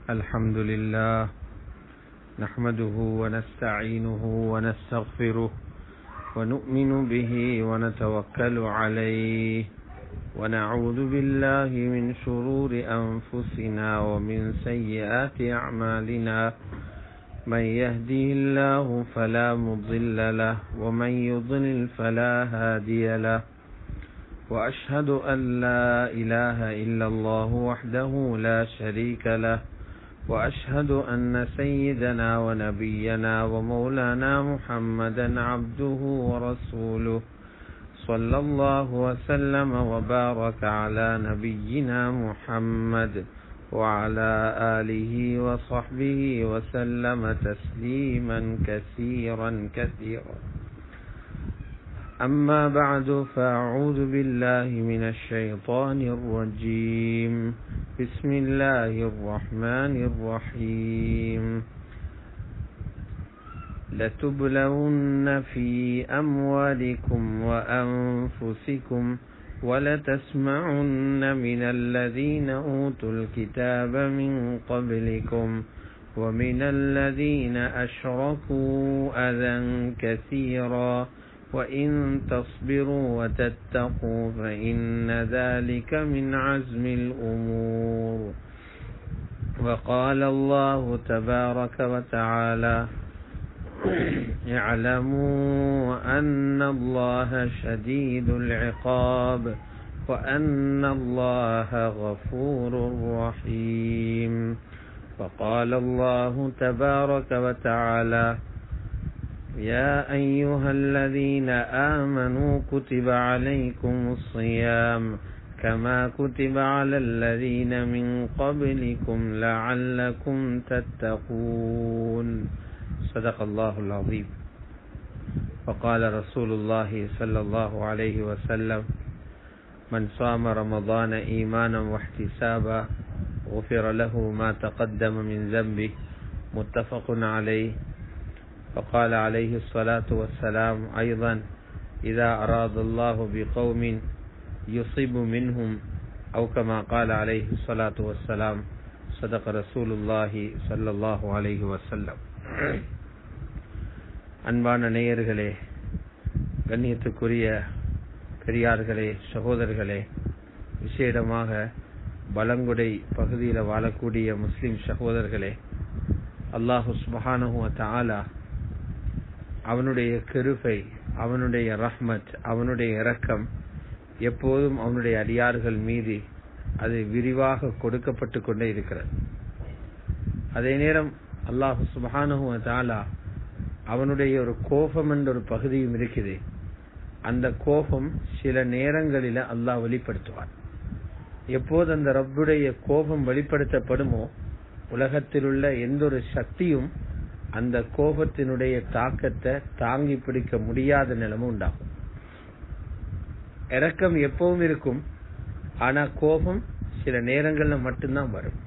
الحمد لله نحمده ونستعينه ونستغفره ونؤمن به ونتوكل عليه ونعوذ بالله من شرور أنفسنا ومن سيئات أعمالنا من يهده الله فلا مضل له ومن يضلل فلا هادي له وأشهد أن لا إله إلا الله وحده لا شريك له وأشهد أن سيدنا ونبينا ومولانا محمدا عبده ورسوله صلى الله وسلم وبارك على نبينا محمد وعلى آله وصحبه وسلم تسليما كثيرا كثيرا أما بعد فأعوذ بالله من الشيطان الرجيم بسم الله الرحمن الرحيم لتبلون في أموالكم وأنفسكم ولتسمعن من الذين أوتوا الكتاب من قبلكم ومن الذين أشركوا أذى كثيرا وإن تصبروا وتتقوا فإن ذلك من عزم الأمور وقال الله تبارك وتعالى اعلموا أن الله شديد العقاب وأن الله غفور رحيم وقال الله تبارك وتعالى يا أيها الذين آمنوا كتب عليكم الصيام كما كتب على الذين من قبلكم لعلكم تتقون صدق الله العظيم وقال رسول الله صلى الله عليه وسلم من صام رمضان إيمانا واحتسابا غفر له ما تقدم من ذنبه متفق عليه وقال عليه الصلاة والسلام أيضا إذا أراد الله بقوم يصيب منهم أو كما قال عليه الصلاة والسلام صدق رسول الله صلى الله عليه وسلم அன்பான நேயர்களே கண்ணியத்துக்குரிய பெரியார்களே சகோதரர்களே விசேடமாக பலங்குடை பகுதியில் வாழக்கூடிய முஸ்லிம் சகோதரர்களே அல்லாஹு சுபஹானஹு தாலா அவனுடைய கிருபை அவனுடைய ரஹ்மத் அவனுடைய இரக்கம் எப்போதும் அவனுடைய அடியார்கள் மீது அது விரிவாக கொடுக்கப்பட்டு கொண்டே இருக்கிறது அதே நேரம் அல்லாஹு சுபஹானஹு தாலா அவனுடைய ஒரு கோபம் என்ற ஒரு பகுதியும் இருக்குது அந்த கோபம் சில நேரங்களில அல்லாஹ் வெளிப்படுத்துவான் எப்போது அந்த ரப்புடைய கோபம் வெளிப்படுத்தப்படுமோ உலகத்தில் உள்ள எந்த ஒரு சக்தியும் அந்த கோபத்தினுடைய தாக்கத்தை தாங்கி பிடிக்க முடியாத நிலைமை உண்டாகும் இறக்கம் எப்பவும் இருக்கும் ஆனா கோபம் சில நேரங்கள்ல மட்டும்தான் வரும்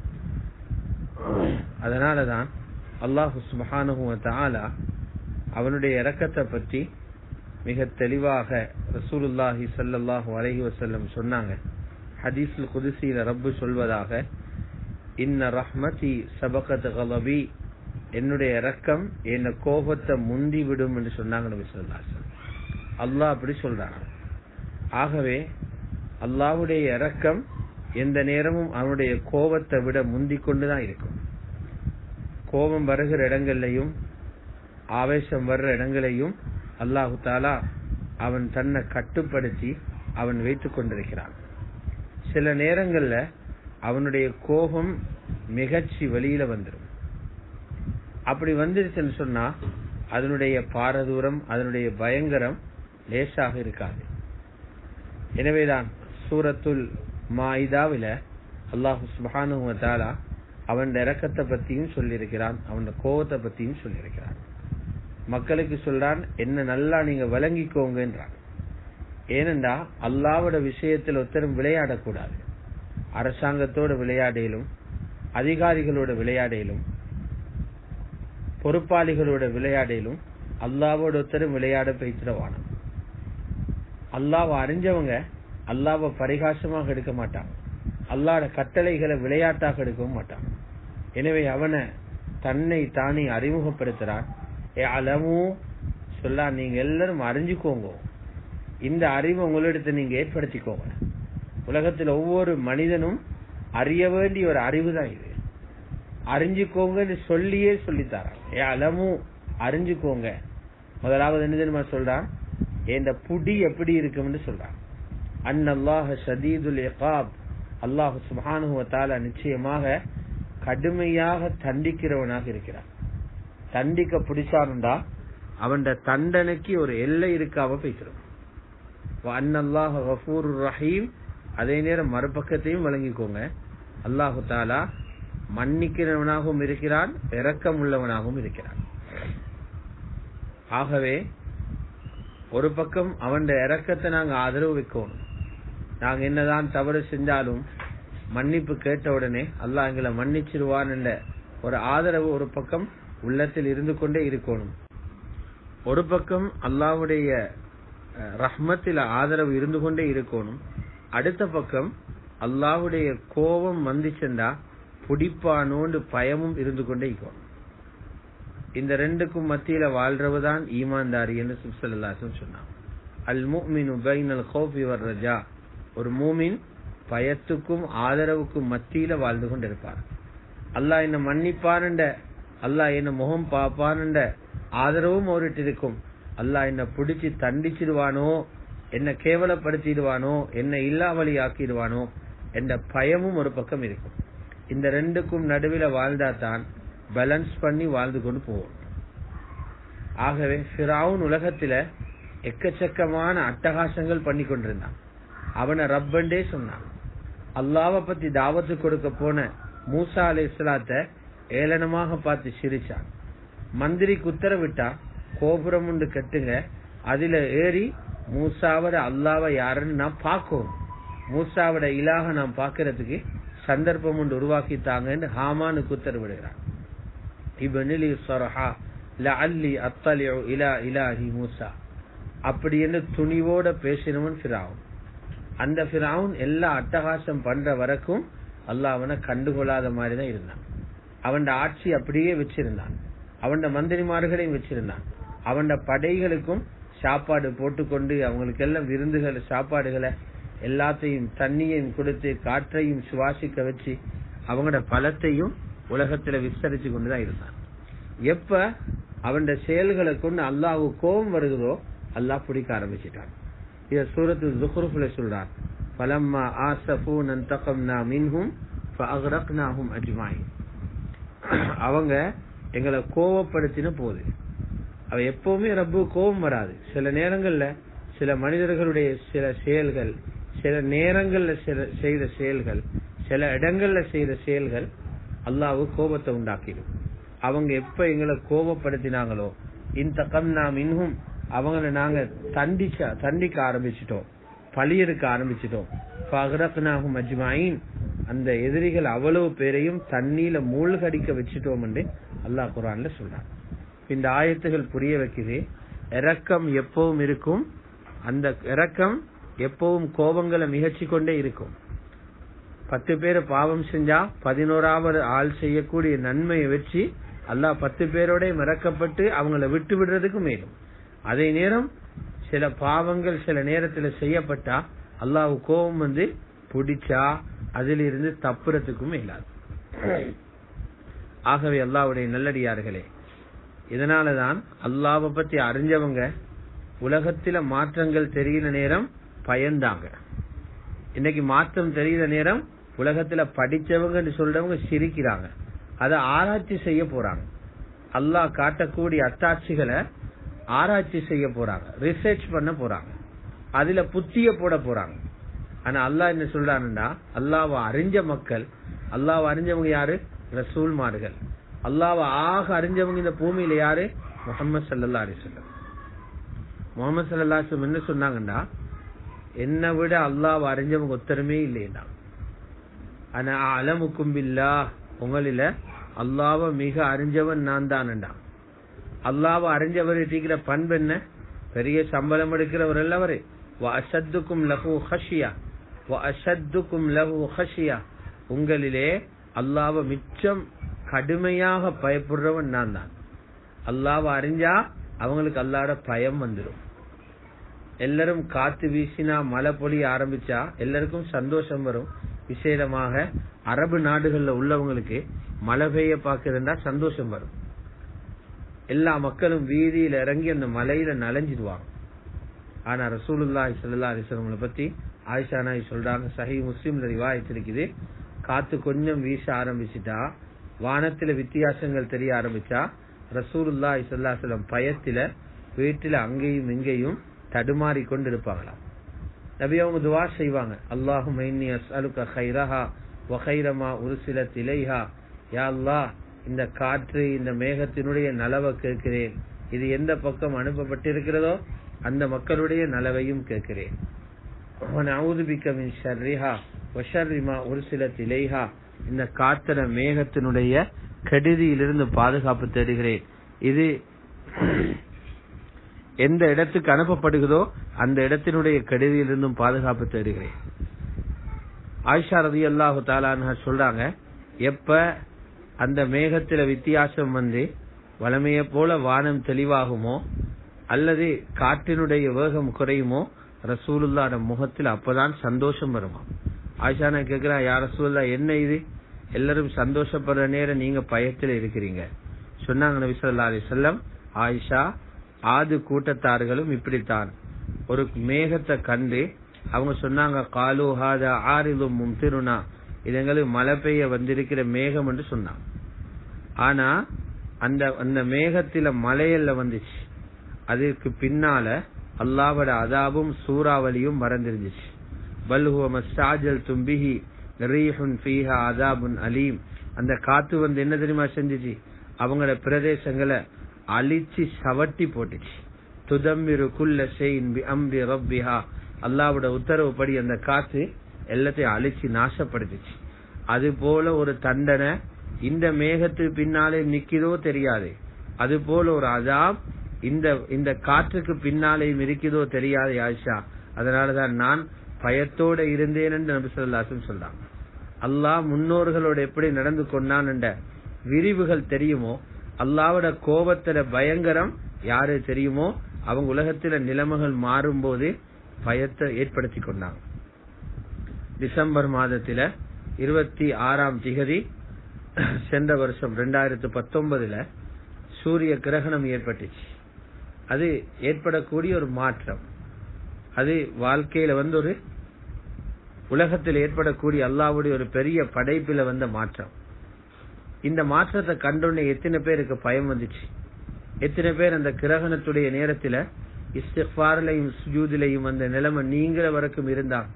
அதனாலதான் அல்லாஹு சுபஹானுவ அவனுடைய இறக்கத்தை பற்றி மிக தெளிவாக ரசூலுல்லாஹி சல்லாஹூ அலஹி வசல்லம் சொன்னாங்க ஹதீஸ்ல் குதிசியில ரப்பு சொல்வதாக இன்ன ரஹ்மதி சபகத் கலபி என்னுடைய இறக்கம் என்ன கோபத்தை முந்தி விடும் என்று சொன்னாங்க நபி சொல்லாசன் அல்லாஹ் அப்படி சொல்றாங்க ஆகவே அல்லாவுடைய இறக்கம் எந்த நேரமும் அவனுடைய கோபத்தை விட முந்தி கொண்டுதான் இருக்கும் கோபம் வருகிற இடங்கள்லையும் ஆவேசம் வர்ற இடங்களையும் அல்லாஹு தாலா அவன் தன்னை கட்டுப்படுத்தி அவன் வைத்துக் கொண்டிருக்கிறான் சில நேரங்கள்ல அவனுடைய கோபம் மிகச்சி வெளியில வந்துடும் அப்படி வந்துருச்சுன்னு சொன்னா அதனுடைய பாரதூரம் அதனுடைய பயங்கரம் லேசாக இருக்காது எனவேதான் சூரத்துல் மாயிதாவில அல்லாஹு சுபானு தாலா அவன் இறக்கத்தை பத்தியும் சொல்லியிருக்கிறான் அவன் கோபத்தை பத்தியும் சொல்லியிருக்கிறான் மக்களுக்கு சொல்றான் என்ன நல்லா நீங்க விளங்கிக்கோங்கன்றான் ஏனென்றா அல்லாவோட விஷயத்தில் ஒருத்தரும் விளையாடக்கூடாது அரசாங்கத்தோட விளையாடையிலும் அதிகாரிகளோட விளையாடையிலும் பொறுப்பாளிகளோட விளையாடையிலும் அல்லாவோட ஒருத்தரும் விளையாட பயிற்சிடவானம் அல்லாவை அறிஞ்சவங்க அல்லாவை பரிகாசமாக எடுக்க மாட்டாங்க அல்லாட கட்டளைகளை விளையாட்டாக எடுக்கவும் மாட்டாங்க எனவே அவனை தன்னை தானே அறிமுகப்படுத்துறான் ஏ அலமு சொல்லா நீங்க எல்லாரும் அறிஞ்சுக்கோங்க இந்த அறிவை உங்களிடத்தை நீங்க ஏற்படுத்திக்கோங்க உலகத்தில் ஒவ்வொரு மனிதனும் அறிய வேண்டிய ஒரு அறிவு தான் இது அறிஞ்சுக்கோங்கன்னு சொல்லியே சொல்லித்தாரான் ஏ அலமு அறிஞ்சுக்கோங்க முதலாவது என்ன தெரியுமா சொல்றான் இந்த புடி எப்படி இருக்கும்னு சொல்றான் அன் அல்லாஹ் ஷதீதுல் இகாப் அல்லாஹ் சுப்ஹானஹு வ தஆலா நிச்சயமாக கடுமையாக தண்டிக்கிறவனாக இருக்கிறான் தண்டிக்க பிடிச்சாருண்டா அவன் தண்டனைக்கு ஒரு எல்லை இருக்காம பேசுறோம் அன்னல்லாஹ் கஃபூர் ரஹீம் அதே நேரம் மறுபக்கத்தையும் வழங்கிக்கோங்க அல்லாஹு தாலா மன்னிக்கிறவனாகவும் இருக்கிறான் இரக்கம் உள்ளவனாகவும் இருக்கிறான் ஆகவே ஒரு பக்கம் அவன் இரக்கத்தை நாங்க ஆதரவு வைக்கணும் நாங்க என்னதான் தவறு செஞ்சாலும் மன்னிப்பு கேட்ட உடனே அல்லாஹ் எங்களை மன்னிச்சிருவான் என்ற ஒரு ஆதரவு ஒரு பக்கம் உள்ளத்தில் இருந்து கொண்டே இருக்கணும் ஒரு பக்கம் அல்லாவுடைய ரஹ்மத்தில ஆதரவு இருந்து கொண்டே இருக்கணும் அடுத்த பக்கம் அல்லாவுடைய கோபம் வந்துச்சுண்டா புடிப்பானோண்டு பயமும் இருந்து கொண்டே இருக்கணும் இந்த ரெண்டுக்கும் மத்தியில வாழ்றவுதான் ஈமான்தாரி என்று சுப்சல்லாசம் சொன்னான் அல் முமின் உபைன் அல் ஹோஃபி வர் ரஜா ஒரு மூமின் பயத்துக்கும் ஆதரவுக்கும் மத்தியில வாழ்ந்து கொண்டிருப்பார் அல்லாஹ் என்ன மன்னிப்பான்ட அல்லாஹ் என்ன முகம் பாப்பான்ட ஆதரவும் அவர்கிட்ட இருக்கும் அல்லாஹ் என்ன பிடிச்சு தண்டிச்சிடுவானோ என்ன கேவலப்படுத்திடுவானோ என்ன இல்லாவளி ஆக்கிடுவானோ என்ற பயமும் ஒரு பக்கம் இருக்கும் இந்த ரெண்டுக்கும் நடுவில் வாழ்ந்தா தான் பேலன்ஸ் பண்ணி வாழ்ந்து கொண்டு போவோம் ஆகவே ஃபிரவுன் உலகத்துல எக்கச்சக்கமான அட்டகாசங்கள் பண்ணி கொண்டிருந்தான் அவனை ரப்பண்டே சொன்னான் அல்லாவை பத்தி தாவத்து கொடுக்க போன மூசா அலை இஸ்லாத்த ஏளனமாக பார்த்து சிரிச்சான் மந்திரிக்கு உத்தரவிட்டா கோபுரம் உண்டு கட்டுங்க அதுல ஏறி மூசாவோட அல்லாவை யாருன்னு நான் பார்க்கணும் மூசாவோட இலாக நான் பாக்குறதுக்கு சந்தர்ப்பம் ஒன்று உருவாக்கி தாங்கன்னு ஹாமானுக்கு உத்தரவிடுகிறான் இபனிலி சொரஹா லஅல்லி அத்தலிஉ இலா இலாஹி மூசா அப்படி என்று துணிவோட பேசினவன் ஃபிராவுன் அந்த ஃபிராவுன் எல்லா அட்டகாசம் பண்ற வரைக்கும் அல்லாஹ் அவனை கண்டுகொள்ளாத மாதிரி தான் இருந்தான் அவன் ஆட்சி அப்படியே வச்சிருந்தான் அவன் மந்திரிமார்களையும் வச்சிருந்தான் அவன் படைகளுக்கும் சாப்பாடு போட்டுக்கொண்டு அவங்களுக்கு எல்லாம் விருந்துகள் சாப்பாடுகளை எல்லாத்தையும் தண்ணியையும் கொடுத்து காற்றையும் சுவாசிக்க வச்சு அவங்களோட பலத்தையும் உலகத்துல விஸ்தரிச்சு கொண்டுதான் இருந்தான் எப்ப அவன் செயல்களை கொண்டு அல்லாஹ் கோபம் வருகிறதோ அல்லாஹ் பிடிக்க ஆரம்பிச்சிட்டான் இத சூரத்து ஜுஹ்ருஃப்ல சொல்றான் பலம்மா ஆசஃபு நந்தகம்னா மின்ஹும் ஃபஅக்ரக்னாஹும் அஜ்மாயின் அவங்க எங்களை கோவப்படுத்தின போது அவ எப்பவுமே ரப்பு கோபம் வராது சில நேரங்கள்ல சில மனிதர்களுடைய சில செயல்கள் சில நேரங்கள்ல சில செய்த செயல்கள் சில இடங்கள்ல செய்த செயல்கள் அல்லாவு கோபத்தை உண்டாக்கிடும் அவங்க எப்ப எங்களை கோபப்படுத்தினாங்களோ இந்த கம் நாம் இன்னும் அவங்கள நாங்க தண்டிச்ச தண்டிக்க ஆரம்பிச்சிட்டோம் பழியெடுக்க ஆரம்பிச்சிட்டோம் பகரக்னாகும் அஜ்மாயின் அந்த எதிரிகள் அவ்வளவு பேரையும் தண்ணீல மூழ்கடிக்க வச்சுட்டோம் என்று அல்லாஹ் குரான்ல சொல்றான் இந்த ஆயத்துகள் புரிய வைக்குது இரக்கம் எப்பவும் இருக்கும் அந்த இரக்கம் எப்பவும் கோபங்களை மிகச்சி கொண்டே இருக்கும் பத்து பேர் பாவம் செஞ்சா பதினோராவது ஆள் செய்யக்கூடிய நன்மையை வச்சு அல்லாஹ் பத்து பேரோட மிரக்கப்பட்டு அவங்கள விட்டு விடுறதுக்கு மேலும் அதே நேரம் சில பாவங்கள் சில நேரத்துல செய்யப்பட்டா அல்லாஹ் கோபம் வந்து பிடிச்சா அதிலிருந்து தப்புறதுக்கும் இல்லாது ஆகவே அல்லாவுடைய நல்லடியார்களே இதனாலதான் அல்லாவை பத்தி அறிஞ்சவங்க உலகத்தில மாற்றங்கள் தெரிகிற நேரம் பயந்தாங்க இன்னைக்கு மாற்றம் தெரிகிற நேரம் உலகத்துல படிச்சவங்க சொல்றவங்க சிரிக்கிறாங்க அதை ஆராய்ச்சி செய்ய போறாங்க அல்லாஹ் காட்டக்கூடிய அத்தாட்சிகளை ஆராய்ச்சி செய்ய போறாங்க ரிசர்ச் பண்ண போறாங்க அதுல புத்திய போட போறாங்க ஆனா அல்லாஹ் என்ன சொல்றாருன்னா அல்லாவை அறிஞ்ச மக்கள் அல்லாவை அறிஞ்சவங்க யாரு ரசூல்மார்கள் அல்லாவை ஆக அறிஞ்சவங்க இந்த பூமியில யாரு முகமது சல்லா அலிசல்லம் முகமது சல்லாஹம் என்ன சொன்னாங்கன்னா என்னை விட அல்லாவை அறிஞ்சவங்க ஒத்தருமே இல்லையா ஆனா அலமுக்கும் பில்லா உங்களில அல்லாவ மிக அறிஞ்சவன் நான் தானண்டா அல்லாவ அறிஞ்சவர் இருக்கிற பண்பு என்ன பெரிய சம்பளம் எடுக்கிறவர் அல்லவரு அசத்துக்கும் லஹு ஹஷியா அசத்துக்கும் லஹு ஹஷியா உங்களிலே அல்லாவ மிச்சம் கடுமையாக பயப்படுறவன் நான் தான் அல்லாவை அறிஞ்சா அவங்களுக்கு அல்லாட பயம் வந்துடும் எல்லாரும் காத்து வீசினா மழை பொழிய ஆரம்பிச்சா எல்லாருக்கும் சந்தோஷம் வரும் விசேடமாக அரபு நாடுகள்ல உள்ளவங்களுக்கு மழை பெய்ய பார்க்கறதா சந்தோஷம் வரும் எல்லா மக்களும் வீதியில இறங்கி அந்த மலையில நனைஞ்சிடுவாங்க ஆனா ரசூலுல்லாஹி ஸல்லல்லாஹு அலைஹி வஸல்லம் பத்தி ஆயிஷா நாய் சொல்றாங்க சஹி முஸ்லிம்ல ரிவாயத் இருக்குது காத்து கொஞ்சம் வீச ஆரம்பிச்சுட்டா வானத்துல வித்தியாசங்கள் தெரிய ஆரம்பிச்சா ரசூலுல்லாஹி ஸல்லல்லாஹு அலைஹி வஸல்லம் பயத்தில வீட்டுல அங்கேயும் இங்கேயும் தடுமாறி கொண்டு இருப்பாங்களாம் நபி அவங்க துவா செய்வாங்க அல்லாஹும் இன்னி அஸ்அலுக கைரஹா வ கைரமா உருசிலத் இலைஹா யா அல்லாஹ் இந்த காற்று இந்த மேகத்தினுடைய நலவை கேட்கிறேன் இது எந்த பக்கம் அனுப்பப்பட்டிருக்கிறதோ அந்த மக்களுடைய நலவையும் கேட்கிறேன் இந்த காத்திர மேகத்தினுடைய கெடுதியிலிருந்து பாதுகாப்பு தேடுகிறேன் இது எந்த இடத்துக்கு அனுப்பப்படுகிறதோ அந்த இடத்தினுடைய கெடுதியிலிருந்தும் பாதுகாப்பு தேடுகிறேன் ஆயிஷா ரதி அல்லாஹு தாலான்னு சொல்றாங்க எப்ப அந்த மேகத்துல வித்தியாசம் வந்து வளமைய போல வானம் தெளிவாகுமோ அல்லது காற்றினுடைய வேகம் குறையுமோ ரசூலுல்லாட முகத்தில் அப்பதான் சந்தோஷம் வருமா ஆயிஷா நான் கேக்குறா யார் ரசூல்லா என்ன இது எல்லாரும் சந்தோஷப்படுற நேரம் நீங்க பயத்துல இருக்கிறீங்க சொன்னாங்க நபி ஸல்லல்லாஹு அலைஹி வஸல்லம் ஆயிஷா ஆது கூட்டத்தார்களும் இப்படித்தான் ஒரு மேகத்தை கண்டு அவங்க சொன்னாங்க காலு ஹாதா ஆரிதும் மும்திருனா இது எங்களுக்கு மழை பெய்ய வந்திருக்கிற மேகம் என்று சொன்னாங்க ஆனா அந்த அந்த மேகத்தில மலையல்ல வந்துச்சு அதற்கு பின்னால அல்லாவோட அதாபும் சூறாவளியும் மறந்துருந்துச்சு பல்ஹுவ மஸ்டாஜல் தும்பிஹி ரீஹுன் ஃபீஹா அதாபுன் அலீம் அந்த காத்து வந்து என்ன தெரியுமா செஞ்சுச்சு அவங்களோட பிரதேசங்களை அழிச்சு சவட்டி போட்டுச்சு துதம்பிரு குல்ல ஷெயின் பி அம்பி ரப்பிஹா அல்லாவோட உத்தரவுப்படி அந்த காத்து எல்லாத்தையும் அழிச்சு நாசப்படுத்துச்சு அது போல ஒரு தண்டனை இந்த மேகத்துக்கு பின்னாலே நிக்கிறதோ தெரியாது அது போல ஒரு அதாப் இந்த இந்த காற்றுக்கு பின்னாலேயும் இருக்குதோ தெரியாது ஆயிஷா அதனாலதான் நான் பயத்தோட இருந்தேன் என்று நபி சொல்லாசும் சொல்றாங்க அல்லாஹ் முன்னோர்களோட எப்படி நடந்து கொண்டான் என்ற விரிவுகள் தெரியுமோ அல்லாவோட கோபத்துல பயங்கரம் யாரு தெரியுமோ அவங்க உலகத்துல நிலைமைகள் மாறும் போது பயத்தை ஏற்படுத்தி கொண்டாங்க டிசம்பர் மாதத்துல இருபத்தி ஆறாம் திகதி சென்ற வருஷம் ரெண்டாயிரத்து பத்தொன்பதுல சூரிய கிரகணம் ஏற்பட்டுச்சு அது ஏற்படக்கூடிய ஒரு மாற்றம் அது வாழ்க்கையில வந்து ஒரு உலகத்தில் ஏற்படக்கூடிய அல்லாவுடைய ஒரு பெரிய படைப்பில வந்த மாற்றம் இந்த மாற்றத்தை கண்டோடனே எத்தனை பேருக்கு பயம் வந்துச்சு எத்தனை பேர் அந்த கிரகணத்துடைய நேரத்துல இஸ்திஃபாரிலையும் சுஜூதிலையும் அந்த நிலைமை நீங்கிற வரைக்கும் இருந்தாங்க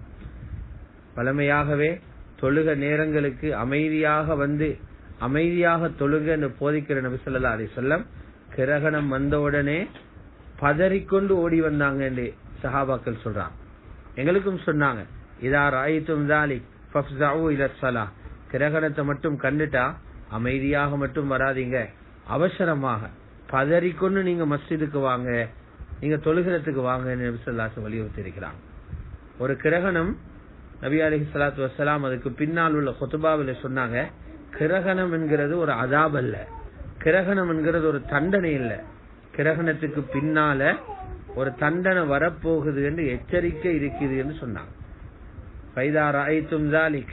பழமையாகவே தொழுக நேரங்களுக்கு அமைதியாக வந்து அமைதியாக தொழுக என்று போதிக்கிற நபி சொல்லா அலி சொல்லம் கிரகணம் வந்தவுடனே பதறிக்கொண்டு ஓடி வந்தாங்க என்று சஹாபாக்கள் சொல்றாங்க எங்களுக்கும் சொன்னாங்க இதா ராயித்தும் தாலி இலசலா கிரகணத்தை மட்டும் கண்டுட்டா அமைதியாக மட்டும் வராதீங்க அவசரமாக பதறிக்கொண்டு நீங்க மஸ்ஜிதுக்கு வாங்க நீங்க தொழுகிறதுக்கு வாங்க நபிசல்லாசம் வலியுறுத்தி இருக்கிறாங்க ஒரு கிரகணம் நபி அலி சலாத்து வசலாம் அதுக்கு பின்னால் உள்ள கொத்துபாவில சொன்னாங்க கிரகணம் என்கிறது ஒரு அதாப் அல்ல கிரகணம் என்கிறது ஒரு தண்டனை இல்ல கிரகணத்துக்கு பின்னால ஒரு தண்டனை வரப்போகுது என்று எச்சரிக்கை இருக்குது என்று சொன்னாங்க ஃபைதா ராய்த்தும் ஜாலிக்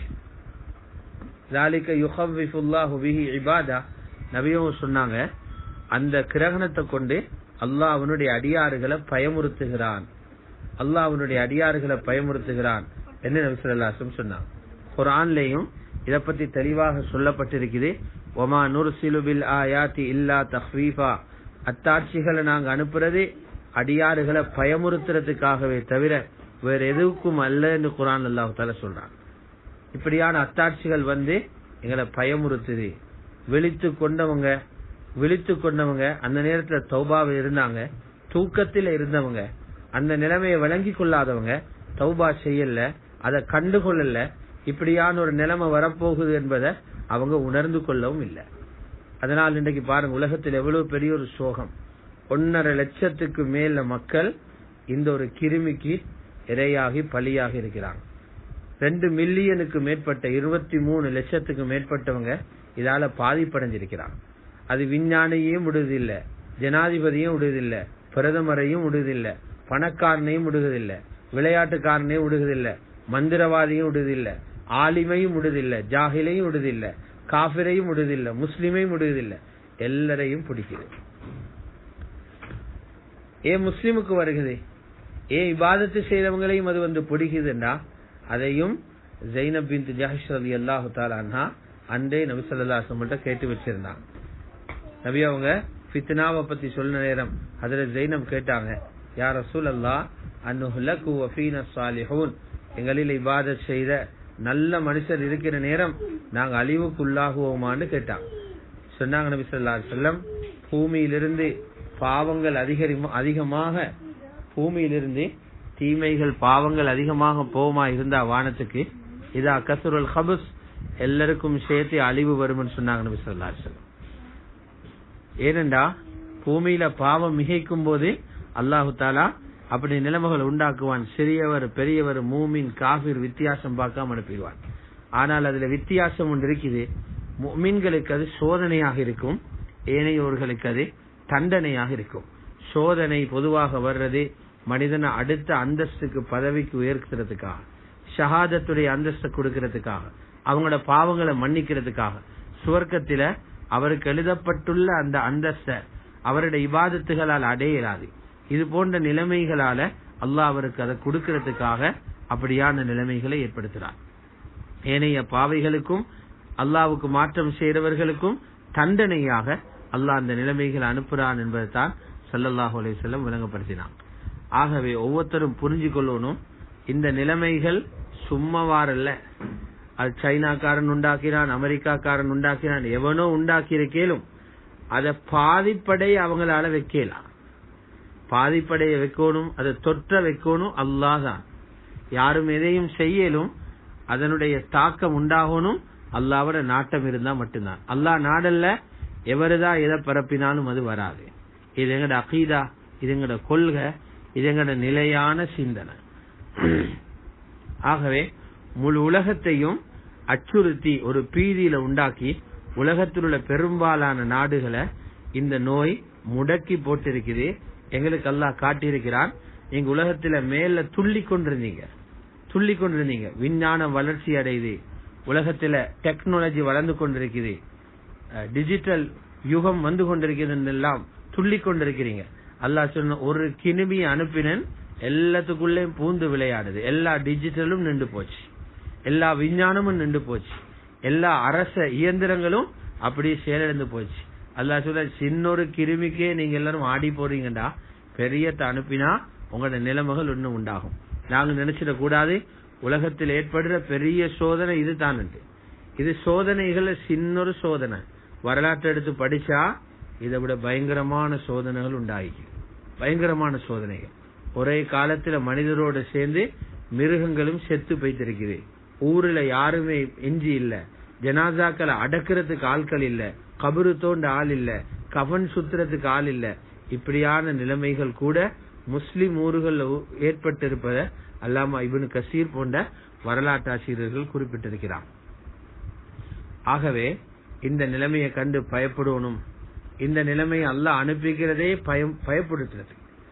ஜாலிக்க யுஹவ்விஃபுல்லாஹு பிஹி இபாதா நபியும் சொன்னாங்க அந்த கிரகணத்தை கொண்டு அல்லாஹ் அவனுடைய அடியாறுகளை பயமுறுத்துகிறான் அல்லாஹ் அவனுடைய அடியாறுகளை பயமுறுத்துகிறான் என்று நபி சொல்லாசம் சொன்னாங்க குரான்லயும் இத பத்தி தெளிவாக சொல்லப்பட்டிருக்குது ஒமா நுர்சிலு பில் ஆயாத்தி இல்லா தஹ்வீஃபா அத்தாட்சிகளை நாங்க அனுப்புறது அடியாறுகளை பயமுறுத்துறதுக்காகவே தவிர வேற எதுவுக்கும் அல்ல என்று குரான் அல்லாஹ் தால சொல்றான் இப்படியான அத்தாட்சிகள் வந்து எங்களை பயமுறுத்துது விழித்து கொண்டவங்க விழித்து கொண்டவங்க அந்த நேரத்துல தௌபாவை இருந்தாங்க தூக்கத்தில் இருந்தவங்க அந்த நிலைமையை விளங்கி கொள்ளாதவங்க தௌபா செய்யல அதை கண்டுகொள்ளல இப்படியான ஒரு நிலைமை வரப்போகுது என்பதை அவங்க உணர்ந்து கொள்ளவும் இல்லை அதனால் இன்றைக்கு பாருங்க உலகத்தில் எவ்வளவு பெரிய ஒரு சோகம் ஒன்னரை லட்சத்துக்கு மேல மக்கள் இந்த ஒரு கிருமிக்கு இரையாகி பலியாகி இருக்கிறாங்க ரெண்டு மில்லியனுக்கு மேற்பட்ட இருபத்தி மூணு லட்சத்துக்கு மேற்பட்டவங்க இதால பாதிப்படைஞ்சிருக்கிறான் அது விஞ்ஞானியையும் விடுவதில்ல ஜனாதிபதியும் விடுவதில்ல பிரதமரையும் விடுவதில்ல பணக்காரனையும் விடுவதில்ல விளையாட்டுக்காரனையும் விடுவதில்ல மந்திரவாதியும் விடுவதில்ல ஆலிமையும் விடுவதில்ல ஜாகிலையும் விடுவதில்ல காபிரையும் விடுவதில்ல முஸ்லிமையும் விடுவதில்ல எல்லாரையும் பிடிக்குது ஏன் முஸ்லிமுக்கு வருகிறது ஏன் இபாதத்து செய்தவங்களையும் அது வந்து பிடிக்குதுண்டா அதையும் ஜெய்னப் பின் ஜஹஷ் அலி அல்லாஹு தாலான்னா அன்றே நபி சொல்லா மட்டும் கேட்டு வச்சிருந்தாங்க நபி அவங்க ஃபித்னாவை பத்தி சொல்ல நேரம் அதுல ஜெய்னப் கேட்டாங்க யார் ரசூல் அல்லா அன்னுஹுலகு வஃபீன சாலிஹூன் எங்களில் இபாதத் செய்த நல்ல மனுஷர் இருக்கிற நேரம் நாங்க அழிவுக்குள்ளாகுவோமான்னு கேட்டாங்க சொன்னாங்க நபி சொல்லா செல்லம் பூமியிலிருந்து பாவங்கள் அதிகரி- அதிகமாக பூமியிலிருந்து தீமைகள் பாவங்கள் அதிகமாக போமா இருந்தா வானத்துக்கு இதா கசுருல் ஹபுஸ் எல்லாருக்கும் சேர்த்து அழிவு வரும்னு சொன்னாங்க நபி சொல்லா செல்லம் ஏனென்றா பூமியில பாவம் மிகைக்கும் போது அல்லாஹு தாலா அப்படி நிலைமைகள் உண்டாக்குவான் சிறியவர் பெரியவர் மூமின் காபிர் வித்தியாசம் பார்க்காம அனுப்பிடுவான் ஆனால் அதுல வித்தியாசம் ஒன்று இருக்குது மீன்களுக்கு அது சோதனையாக இருக்கும் ஏனையோர்களுக்கு அது தண்டனையாக இருக்கும் சோதனை பொதுவாக வர்றது மனிதனை அடுத்த அந்தஸ்துக்கு பதவிக்கு உயர்த்துறதுக்காக ஷஹாதத்துடைய அந்தஸ்தை கொடுக்கறதுக்காக அவங்களோட பாவங்களை மன்னிக்கிறதுக்காக சுவர்க்கத்தில அவருக்கு எழுதப்பட்டுள்ள அந்த அந்தஸ்த அவருடைய இபாதத்துகளால் அடையலாது இது போன்ற நிலைமைகளால அல்லாஹ் அவருக்கு அதை கொடுக்கறதுக்காக அப்படியான நிலைமைகளை ஏற்படுத்துறார் ஏனைய பாவைகளுக்கும் அல்லாவுக்கு மாற்றம் செய்தவர்களுக்கும் தண்டனையாக அல்லாஹ் அந்த நிலைமைகளை அனுப்புறான் என்பதைத்தான் ஸல்லல்லாஹு அலைஹி வஸல்லம் விளங்கப்படுத்தினான் ஆகவே ஒவ்வொருத்தரும் புரிஞ்சு கொள்ளணும் இந்த நிலைமைகள் சும்மாவாரல்ல அது சைனாக்காரன் உண்டாக்கினான் அமெரிக்காக்காரன் உண்டாக்கினான் எவனோ உண்டாக்கி இருக்கேலும் அதை பாதிப்படை அவங்களால வைக்கலாம் பாதிப்படைய வைக்கணும் அதை தொற்ற வைக்கணும் அல்லாஹ் தான் யாரும் எதையும் செய்யலும் அதனுடைய தாக்கம் உண்டாகணும் அல்லாவோட நாட்டம் இருந்தா மட்டும்தான் அல்லாஹ் நாடல்ல எவருதான் எதை பரப்பினாலும் அது வராது இது எங்கட அகீதா இது எங்கட கொள்கை இது எங்கட நிலையான சிந்தனை ஆகவே முழு உலகத்தையும் அச்சுறுத்தி ஒரு பீதியில உண்டாக்கி உலகத்தில் உள்ள பெரும்பாலான நாடுகளை இந்த நோய் முடக்கி போட்டிருக்குது எங்களுக்கு அல்லாஹ் காட்டியிருக்கிறான் நீங்க உலகத்துல மேல துள்ளி கொண்டிருந்தீங்க துள்ளி கொண்டிருந்தீங்க விஞ்ஞானம் வளர்ச்சி அடையுது உலகத்துல டெக்னாலஜி வளர்ந்து கொண்டிருக்குது டிஜிட்டல் யுகம் வந்து கொண்டிருக்கிறது எல்லாம் துள்ளி கொண்டிருக்கிறீங்க அல்லாஹ் சொன்ன ஒரு கிருமி அனுப்பினன் எல்லாத்துக்குள்ளேயும் பூந்து விளையாடுது எல்லா டிஜிட்டலும் நின்று போச்சு எல்லா விஞ்ஞானமும் நின்று போச்சு எல்லா அரச இயந்திரங்களும் அப்படியே செயலிழந்து போச்சு அல்லாஹ் சொல்ல சின்ன ஒரு கிருமிக்கே நீங்க எல்லாரும் ஆடி போறீங்கடா பெரியத்தை அனுப்பினா உங்களோட நிலைமைகள் இன்னும் உண்டாகும் நாங்க நினைச்சிட கூடாது உலகத்தில் ஏற்படுற பெரிய சோதனை இது தான் இது சோதனைகள் சின்ன ஒரு சோதனை வரலாற்றை எடுத்து படிச்சா இதை விட பயங்கரமான சோதனைகள் உண்டாகி பயங்கரமான சோதனைகள் ஒரே காலத்துல மனிதரோட சேர்ந்து மிருகங்களும் செத்து போய்த்திருக்குது ஊர்ல யாருமே எஞ்சி இல்ல ஜனாசாக்களை அடக்கிறதுக்கு ஆட்கள் இல்ல கபரு தோண்ட ஆள் இல்ல கவன் சுத்துறதுக்கு ஆள் இல்ல இப்படியான நிலைமைகள் கூட முஸ்லிம் ஊர்கள் ஏற்பட்டிருப்பத அல்லாமா இவனு கசீர் போன்ற வரலாற்றாசிரியர்கள் குறிப்பிட்டிருக்கிறார் ஆகவே இந்த நிலைமையை கண்டு பயப்படணும் இந்த நிலைமையை அல்லாஹ் அனுப்பிக்கிறதே பயம் பயப்படுத்துறது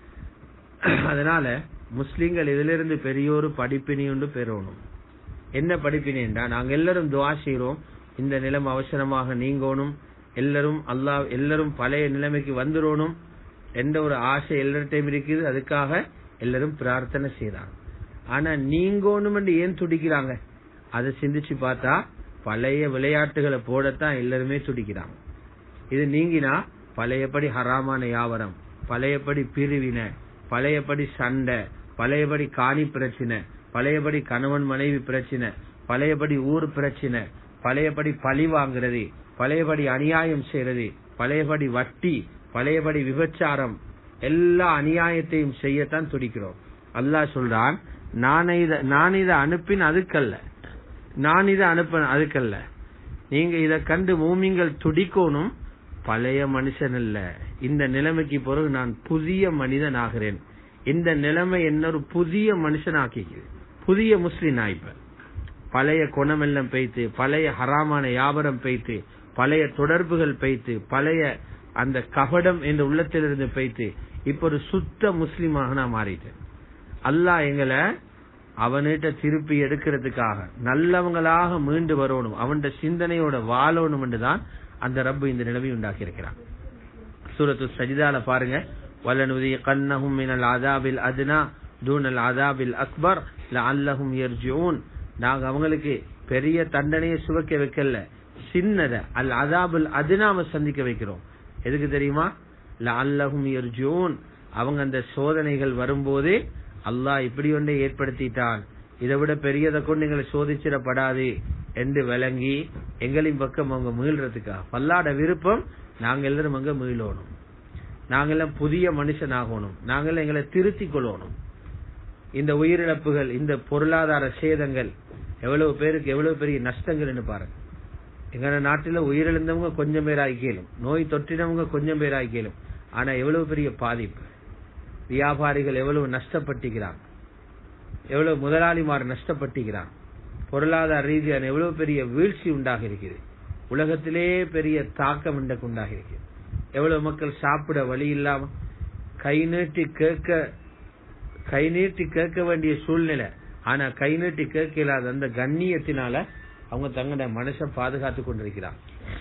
அதனால முஸ்லிம்கள் இதிலிருந்து பெரிய ஒரு படிப்பினை ஒன்று பெறணும் என்ன படிப்பினைண்டா நாங்க எல்லாரும் துவா செய்யறோம் இந்த நிலைமை அவசரமாக நீங்கணும் எல்லாரும் அல்லாஹ் எல்லாரும் பழைய நிலைமைக்கு வந்துடணும் எந்த ஒரு ஆசை எல்லார்ட்டையும் இருக்குது அதுக்காக எல்லாரும் பிரார்த்தனை செய்யறாங்க ஆனா நீங்கணும் ஏன் துடிக்கிறாங்க அதை சிந்திச்சு பார்த்தா பழைய விளையாட்டுகளை போடத்தான் எல்லாருமே துடிக்கிறாங்க இது நீங்கினா பழையபடி ஹராமான யாவரம் பழையபடி பிரிவினை பழையபடி சண்டை பழையபடி காணி பிரச்சனை பழையபடி கணவன் மனைவி பிரச்சனை பழையபடி ஊர் பிரச்சனை பழையபடி பழி வாங்குறது பழையபடி அநியாயம் செய்யறது பழையபடி வட்டி பழையபடி விபச்சாரம் எல்லா அநியாயத்தையும் செய்யத்தான் துடிக்கிறோம் அல்லாஹ் சொல்றான் நான் இத நான் இதை அனுப்பின் அதுக்கல்ல நான் இதை அனுப்ப அதுக்கல்ல நீங்க இத கண்டு மூமிங்கள் துடிக்கணும் பழைய மனுஷன் இல்ல இந்த நிலைமைக்கு பிறகு நான் புதிய மனிதன் ஆகிறேன் இந்த நிலைமை என்ன ஒரு புதிய மனுஷன் ஆக்கிக்குது புதிய முஸ்லிம் ஆயிப்ப பழைய குணமெல்லாம் பெய்த்து பழைய ஹராமான வியாபாரம் பெய்த்து பழைய தொடர்புகள் பைத்து பழைய அந்த கபடம் என்ற உள்ளத்திலிருந்து பைத்து இப்ப ஒரு சுத்த முஸ்லிமாக நான் மாறிட்டேன் அல்லாஹ் எங்களை அவனிட்ட திருப்பி எடுக்கிறதுக்காக நல்லவங்களாக மீண்டு வரணும் அவன்ட சிந்தனையோட வாழணும் என்றுதான் அந்த ரப்பு இந்த நிலைமை உண்டாக்கி இருக்கிறான் சூரத்து சஜிதால பாருங்க வல்லனுதி கண்ணஹும் மினல் அதாபில் அதுனா தூனல் அதாபில் அக்பர் லஅல்லஹும் யர்ஜிஊன் நாங்க அவங்களுக்கு பெரிய தண்டனையை சுவைக்க வைக்கல சின்னத அல் அதாபுல் அதுனாம சந்திக்க வைக்கிறோம் எதுக்கு தெரியுமா லஅல்லஹும் யர்ஜிஊன் அவங்க அந்த சோதனைகள் வரும்போது அல்லாஹ் இப்படி ஒன்றை ஏற்படுத்திட்டான் இதை விட பெரியதை கொண்டு எங்களை சோதிச்சிடப்படாது என்று விளங்கி எங்களின் பக்கம் அவங்க மீள்றதுக்கா பல்லாட விருப்பம் நாங்க எல்லாரும் அங்க மீளணும் நாங்கெல்லாம் புதிய மனுஷனாகணும் நாங்கள் எங்களை திருத்திக் கொள்ளணும் இந்த உயிரிழப்புகள் இந்த பொருளாதார சேதங்கள் எவ்வளவு பேருக்கு எவ்வளவு பெரிய நஷ்டங்கள்னு பாருங்க எங்க நாட்டில உயிரிழந்தவங்க கொஞ்சம் பேர் ஆகிக்கலும் நோய் தொற்றினவங்க கொஞ்சம் பேர் ஆகிக்கலும் ஆனா எவ்வளவு பெரிய பாதிப்பு வியாபாரிகள் எவ்வளவு நஷ்டப்பட்டுகிறாங்க எவ்வளவு முதலாளிமார் நஷ்டப்பட்டுகிறாங்க பொருளாதார ரீதியான எவ்வளவு பெரிய வீழ்ச்சி உண்டாக இருக்குது உலகத்திலே பெரிய தாக்கம் இன்றைக்கு உண்டாகி இருக்குது எவ்வளவு மக்கள் சாப்பிட வழி இல்லாம கை நீட்டி கேட்க கை நீட்டி கேட்க வேண்டிய சூழ்நிலை ஆனா கை நீட்டி கேட்க இல்லாத அந்த கண்ணியத்தினால அவங்க தங்களோட மனசை பாதுகாத்து கொண்டிருக்கிறாங்க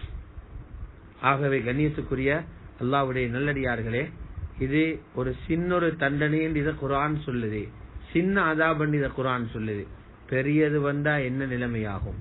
ஆகவே கண்ணியத்துக்குரிய அல்லாவுடைய நல்லடியார்களே இது ஒரு சின்னொரு தண்டனை என்று இதை குரான் சொல்லுது சின்ன அதாபன் இதை குரான் சொல்லுது பெரியது வந்தா என்ன நிலைமையாகும்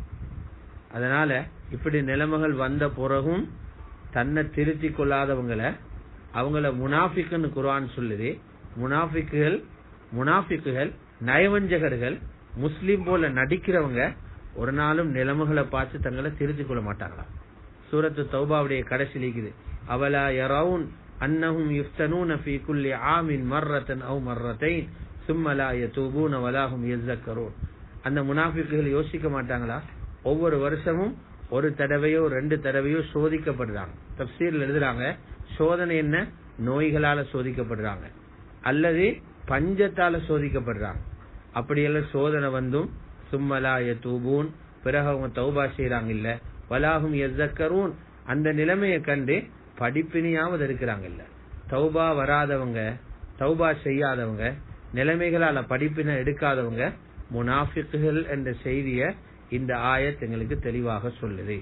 அதனால இப்படி நிலைமைகள் வந்த பிறகும் தன்னை திருத்தி கொள்ளாதவங்களை அவங்கள முனாஃபிக்குன்னு குரான் சொல்லுது முனாஃபிக்குகள் முனாஃபிக்குகள் நயவஞ்சகர்கள் முஸ்லிம் போல நடிக்கிறவங்க ஒரு நாளும் நிலைமைகளை பார்த்து தங்களை திருத்திக் கொள்ள மாட்டாங்களா சூரத்து தௌபாவுடைய கடைசி இருக்குது அவலா யரவுன் அன்னஹும் யுஃப்தனூன ஃபீ குல்லி ஆமின் மர்ரத்தன் அவ் மர்ரத்தைன் சும்மலா யதூபூன வலாஹும் யஸ்ஸக்கரூன் அந்த முனாஃபிக்குகள் யோசிக்க மாட்டாங்களா ஒவ்வொரு வருஷமும் ஒரு தடவையோ ரெண்டு தடவையோ சோதிக்கப்படுறாங்க தப்சீர்ல எழுதுறாங்க சோதனை என்ன நோய்களால சோதிக்கப்படுறாங்க அல்லது பஞ்சத்தால சோதிக்கப்படுறாங்க அப்படியெல்லாம் சோதனை வந்தும் சும்மலா தூபூன் பிறகு அவங்க தௌபா செய்யறாங்க இல்ல வலாகும் எஸ்ஸக்கரூன் அந்த நிலைமையை கண்டு படிப்பினையாவது இருக்கிறாங்க இல்ல தௌபா வராதவங்க தௌபா செய்யாதவங்க நிலைமைகளால படிப்பினை எடுக்காதவங்க முனாஃபிக்குகள் என்ற செய்திய இந்த ஆயத் எங்களுக்கு தெளிவாக சொல்லுது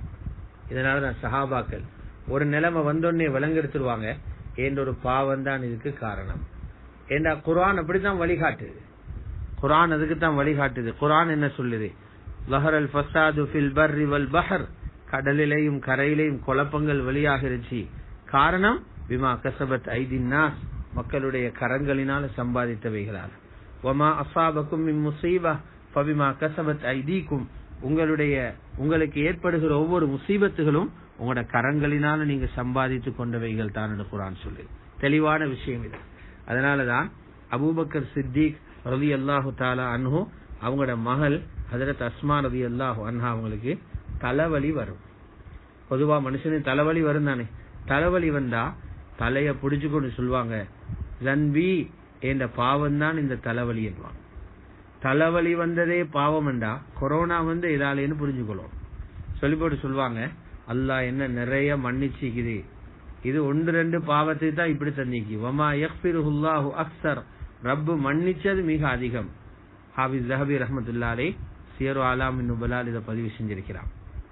இதனாலதான் சஹாபாக்கள் ஒரு நிலைமை வந்தோடனே விளங்கெடுத்துருவாங்க என்ற ஒரு பாவம் தான் இதுக்கு காரணம் ஏண்டா குரான் அப்படித்தான் வழிகாட்டுது குரான் அதுக்கு தான் வழிகாட்டுது குரான் என்ன சொல்லுது லஹரல் ஃபசாது ஃபில் பர்ரி வல் பஹர் கடலிலையும் கரையிலையும் குழப்பங்கள் வெளியாகிருச்சு காரணம் பிமா கசபத் ஐதின் நாஸ் மக்களுடைய கரங்களினால சம்பாதித்தவைகளால் வமா அசாபக்கும் மின் முசீபா பபிமா கசபத் ஐதீக்கும் உங்களுடைய உங்களுக்கு ஏற்படுகிற ஒவ்வொரு முசீபத்துகளும் உங்களோட கரங்களினால நீங்க சம்பாதித்து கொண்டவைகள் தான் குரான் சொல்லு தெளிவான விஷயம் இது அதனாலதான் அபூபக்கர் சித்திக் ரவி அல்லாஹு தாலா அன்ஹு அவங்களோட மகள் ஹதரத் அஸ்மா ரவி அல்லாஹு அன்ஹா அவங்களுக்கு தலைவலி வரும் பொதுவா மனுஷனுக்கு தலைவலி வரும் தானே தலைவலி வந்தா தலைய புடிச்சு கொண்டு சொல்லுவாங்க ரன்பி என்ற பாவம் தான் இந்த தலைவலி என்பாங்க தலைவலி வந்ததே பாவம் என்றா கொரோனா வந்து இதாலேன்னு புரிஞ்சுக்கொள்ளும் சொல்லி போட்டு சொல்லுவாங்க அல்லாஹ் என்ன நிறைய மன்னிச்சிக்குது இது ஒன்று ரெண்டு பாவத்தை தான் இப்படி தந்திக்கு வமா யக்பிருஹுல்லாஹு அக்ஸர் ரப்பு மன்னிச்சது மிக அதிகம் ஹாபிஸ் ஜஹபி ரஹமத்துல்லாலே சியரு ஆலாமின் நுபலால் இதை பதிவு செஞ்சிருக்கிறான்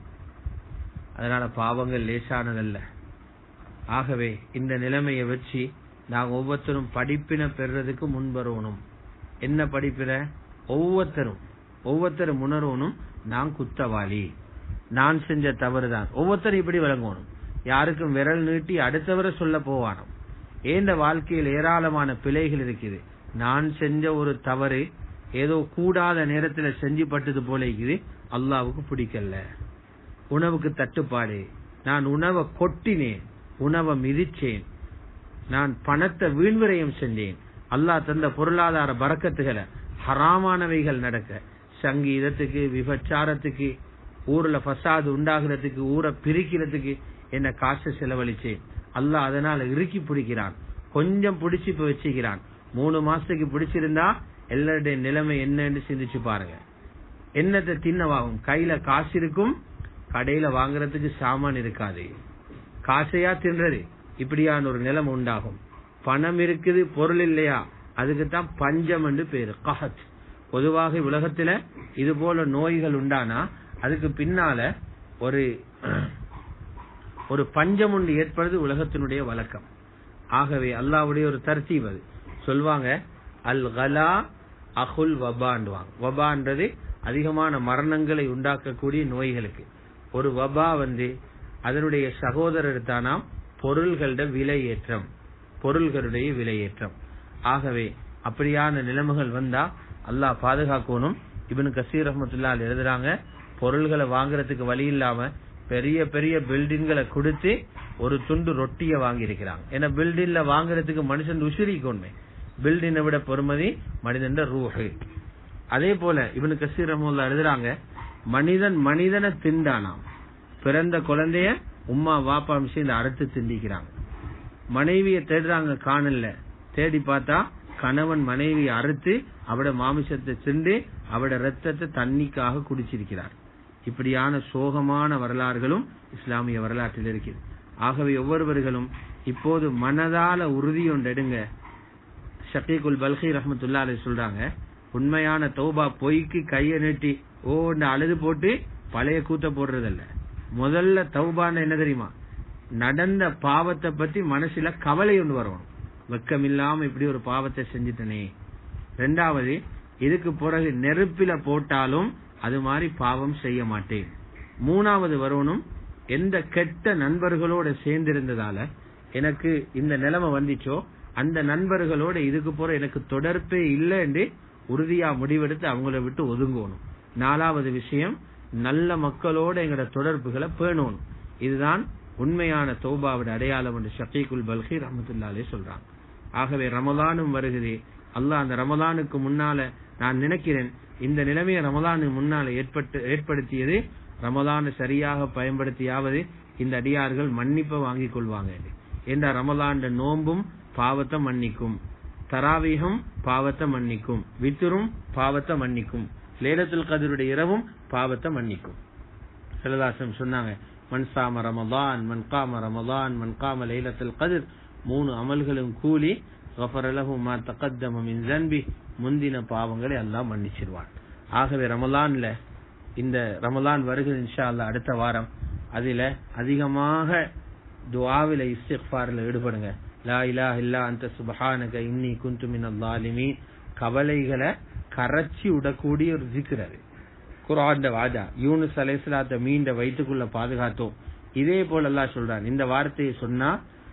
அதனால பாவங்கள் லேசானதல்ல ஆகவே இந்த நிலைமையை வச்சு நாங்க ஒவ்வொருத்தரும் படிப்பினை பெறுறதுக்கு முன்வரணும் என்ன படிப்பின ஒவ்வொருத்தரும் ஒவ்வொருத்தரும் உணர்வனும் நான் குத்தவாளி நான் செஞ்ச தவறுதான் ஒவ்வொருத்தரும் இப்படி விளங்கணும் யாருக்கும் விரல் நீட்டி அடுத்தவரை சொல்ல போவானோம் ஏந்த வாழ்க்கையில் ஏராளமான பிழைகள் இருக்குது நான் செஞ்ச ஒரு தவறு ஏதோ கூடாத நேரத்துல செஞ்சு பட்டது போல இருக்குது அல்லாவுக்கு பிடிக்கல உணவுக்கு தட்டுப்பாடு நான் உணவை கொட்டினேன் உணவை மிதிச்சேன் நான் பணத்தை வீண்விரயம் செஞ்சேன் அல்லாஹ் தந்த பொருளாதார பறக்கத்துகளை ஹராமானவைகள் நடக்க சங்கீதத்துக்கு விபச்சாரத்துக்கு ஊர்ல ஃபசாது உண்டாகிறதுக்கு ஊரை பிரிக்கிறதுக்கு என்ன காசு செலவழிச்சேன் அல்லாஹ் அதனால இறுக்கி பிடிக்கிறான் கொஞ்சம் பிடிச்சு இப்ப வச்சுக்கிறான் மூணு மாசத்துக்கு பிடிச்சிருந்தா எல்லாருடைய நிலைமை என்னன்னு சிந்திச்சு பாருங்க என்னத்தை தின்னவாகும் கையில காசு இருக்கும் கடையில வாங்குறதுக்கு சாமான் இருக்காது காசையா தின்றது இப்படியான ஒரு நிலைமை உண்டாகும் பணம் இருக்குது பொருள் இல்லையா அதுக்கு தான் பஞ்சம் என்று பேரு கஹத் பொதுவாக உலகத்துல இது போல நோய்கள் உண்டானா அதுக்கு பின்னால ஒரு ஒரு பஞ்சம் ஒன்று ஏற்படுறது உலகத்தினுடைய வழக்கம் ஆகவே அல்லாவுடைய ஒரு தர்த்தீப் அது சொல்வாங்க அல் கலா அகுல் வபான்வாங்க வபான்றது அதிகமான மரணங்களை உண்டாக்கக்கூடிய நோய்களுக்கு ஒரு வபா வந்து அதனுடைய சகோதரர் தானாம் பொருள்களோட விலையேற்றம் பொருள்களுடைய விலையேற்றம் ஆகவே அப்படியான நிலைமைகள் வந்தா அல்லாஹ் பாதுகாக்கணும் இவனு கசீர் ரஹமத்துல்லா எழுதுறாங்க பொருள்களை வாங்குறதுக்கு வழி இல்லாம பெரிய பெரிய பில்டிங்களை கொடுத்து ஒரு துண்டு ரொட்டிய வாங்கி இருக்கிறாங்க ஏன்னா பில்டிங்ல வாங்குறதுக்கு மனுஷன் உசிரிக்கொண்மை பில்டினை விட பொறுமதி மனிதன் ரூஹு அதே போல இவனு கசீர் ரஹமுல்லா எழுதுறாங்க மனிதன் மனிதனை திண்டானாம் பிறந்த குழந்தைய உம்மா வாப்பா சேர்ந்து அறுத்து திண்டிக்கிறாங்க மனைவிய தேடுறாங்க காணல தேடி பார்த்தா கணவன் மனைவியை அறுத்து அவட மாமிசத்தை திண்டு அவட ரத்தத்தை தண்ணிக்காக குடிச்சிருக்கிறார் இப்படியான சோகமான வரலாறுகளும் இஸ்லாமிய வரலாற்றில் இருக்கிறது ஆகவே ஒவ்வொருவர்களும் இப்போது மனதால உறுதி ஒன்று எடுங்க ஷக்கீகுல் பல்கி ரஹமத்துல்லா அலி சொல்றாங்க உண்மையான தௌபா பொய்க்கு கைய நீட்டி ஓன்னு அழுது போட்டு பழைய கூத்த போடுறதல்ல முதல்ல தௌபான்னு என்ன தெரியுமா நடந்த பாவத்தை பத்தி மனசுல கவலை ஒன்று வரணும் வெக்கம் இல்லாம இப்படி ஒரு பாவத்தை செஞ்சுட்டனே ரெண்டாவது இதுக்கு பிறகு நெருப்பில போட்டாலும் அது மாதிரி பாவம் செய்ய மாட்டேன் மூணாவது வரணும் எந்த கெட்ட நண்பர்களோட சேர்ந்திருந்ததால எனக்கு இந்த நிலைமை வந்துச்சோ அந்த நண்பர்களோட இதுக்கு போற எனக்கு தொடர்பே இல்லை என்று உறுதியா முடிவெடுத்து அவங்கள விட்டு ஒதுங்கணும் நாலாவது விஷயம் நல்ல மக்களோட எங்களோட தொடர்புகளை பேணணும் இதுதான் உண்மையான தௌபாவோட அடையாளம் என்று ஷக்கீகுல் பல்கி ரஹமத்துல்லாலே சொல்றாங்க ஆகவே ரமலானும் வருகிறது அல்லாஹ் அந்த ரமலானுக்கு முன்னால நான் நினைக்கிறேன் இந்த நிலைமையை ரமலானுக்கு முன்னால ஏற்பட்டு ஏற்படுத்தியது ரமலானை சரியாக பயன்படுத்தியாவது இந்த அடியார்கள் மன்னிப்பை வாங்கிக் கொள்வாங்க என்ற ரமலான் நோம்பும் பாவத்தை மன்னிக்கும் தராவீகம் பாவத்தை மன்னிக்கும் வித்துரும் பாவத்தை மன்னிக்கும் லேலத்துல் கதிருடைய இரவும் பாவத்தை மன்னிக்கும் சிலதாசம் சொன்னாங்க மன்சாம ரமலான் மன்காம ரமலான் மன்காம லைலத்துல் கதிர் மூணு அமல்களும் கூலி கஃபரலஹு மா தகத்தம மின் ஜன்பி முந்தின பாவங்களை எல்லாம் மன்னிச்சிருவான் ஆகவே ரமலான்ல இந்த ரமலான் வருகிறது இன்ஷா அல்லாஹ் அடுத்த வாரம் அதில அதிகமாக துஆவில இஸ்திக்ஃபாரில் ஈடுபடுங்க லா இலாஹ இல்லா அந்த சுபஹானக இன்னி குந்து மினல் ஸாலிமீன் கவலைகளை கரைச்சி விடக்கூடிய ஒரு ஜிக்ர் அது குர்ஆன்ட வாஜா யூனுஸ் அலைஹிஸ்ஸலாத்தை மீண்ட வயிற்றுக்குள்ள பாதுகாத்தோம் இதே போல அல்லாஹ் சொல்றான் இந்த வார்த்தையை சொன்னா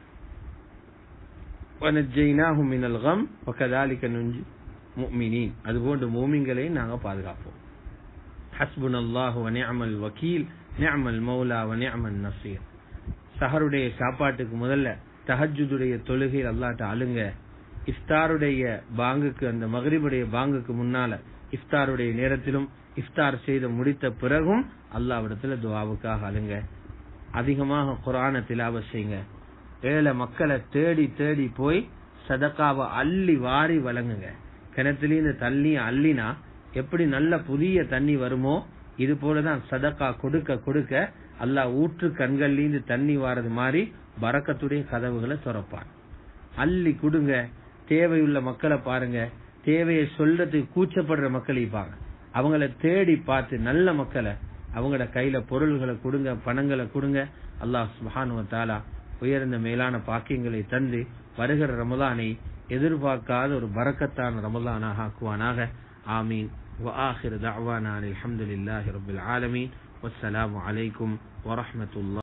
وَنَجَّيْنَاهُمْ مِنَ الْغَمِّ وَكَذَلِكَ نُنْجِي الْمُؤْمِنِينَ அதுபோன்று மூமின்களையும் நாங்க பாதுகாப்போம் ஹஸ்புனல்லாஹு வ நிஅமல் வக்கீல் நிஅமல் மௌலா வ நிஅமன் நசீர் சஹருடைய சாப்பாட்டுக்கு முதல்ல தஹஜ்ஜுடைய தொழுகையில் அல்லாட்ட அழுங்க இஃப்தாருடைய பாங்குக்கு அந்த மகரிபுடைய பாங்குக்கு முன்னால இஃப்தாருடைய நேரத்திலும் இஃப்தார் செய்து முடித்த பிறகும் அல்லாவிடத்துல துவாவுக்காக அழுங்க அதிகமாக குரான திலாவ செய்யுங்க ஏழை மக்களை தேடி தேடி போய் சதக்காவை அள்ளி வாரி வழங்குங்க கிணத்துலேருந்து தண்ணி அள்ளினா எப்படி நல்ல புதிய தண்ணி வருமோ இது போலதான் சதக்கா கொடுக்க கொடுக்க அல்லாஹ் ஊற்று கண்கள்லேருந்து தண்ணி வாரது மாதிரி பறக்கத்துடைய கதவுகளை திறப்பான் அள்ளி கொடுங்க தேவையுள்ள மக்களை பாருங்க தேவையை சொல்றதுக்கு கூச்சப்படுற மக்கள் இருப்பாங்க அவங்கள தேடி பார்த்து நல்ல மக்களை அவங்களோட கையில பொருள்களை கொடுங்க பணங்களை கொடுங்க அல்லாஹ் சுஹானு தாலா உயர்ந்த மேலான பாக்கியங்களை தந்து வருகிற ரமலானை எதிர்பார்க்காத ஒரு பரக்கத்தான ரமலானாக ஆக்குவானாக ஆமீன் وآخر دعوانا الحمد لله رب العالمين والسلام عليكم ورحمة الله